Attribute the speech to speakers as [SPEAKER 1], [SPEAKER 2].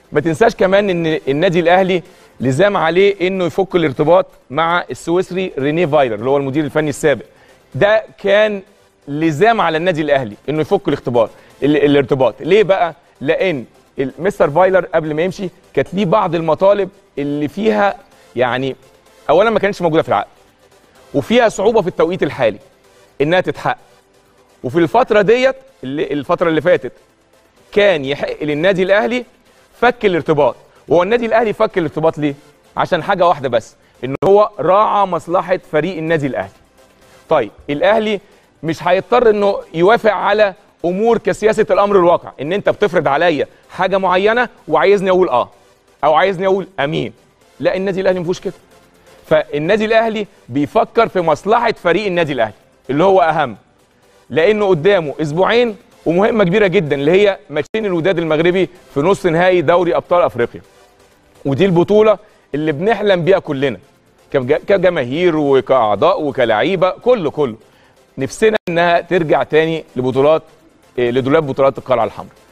[SPEAKER 1] ما تنساش كمان ان النادي الاهلي لزام عليه انه يفك الارتباط مع السويسري رينيه فايلر اللي هو المدير الفني السابق ده كان لزام على النادي الاهلي انه يفك الاختبار ال- الارتباط ليه بقى لان ال- مستر فايلر قبل ما يمشي كانت ليه بعض المطالب اللي فيها يعني اولا ما كانتش موجوده في العقد وفيها صعوبه في التوقيت الحالي انها تتحقق وفي الفتره ديت اللي الفتره اللي فاتت كان يحق للنادي الاهلي فك الارتباط وهو النادي الاهلي فك الارتباط ليه عشان حاجه واحده بس ان هو راعى مصلحه فريق النادي الاهلي طيب الاهلي مش هيضطر انه يوافق على امور كسياسه الامر الواقع ان انت بتفرض عليا حاجه معينه وعايزني اقول اه او عايزني اقول امين لا النادي الاهلي ما فيهوش كده فالنادي الاهلي بيفكر في مصلحه فريق النادي الاهلي اللي هو اهم لانه قدامه اسبوعين ومهمه كبيره جدا اللي هي ماتشين الوداد المغربي في نص نهائي دوري ابطال افريقيا ودي البطوله اللي بنحلم بيها كلنا كج- كجماهير وكاعضاء وكلعيبه كله كله نفسنا انها ترجع تاني لبطولات إيه، لدولاب بطولات القلعه الحمراء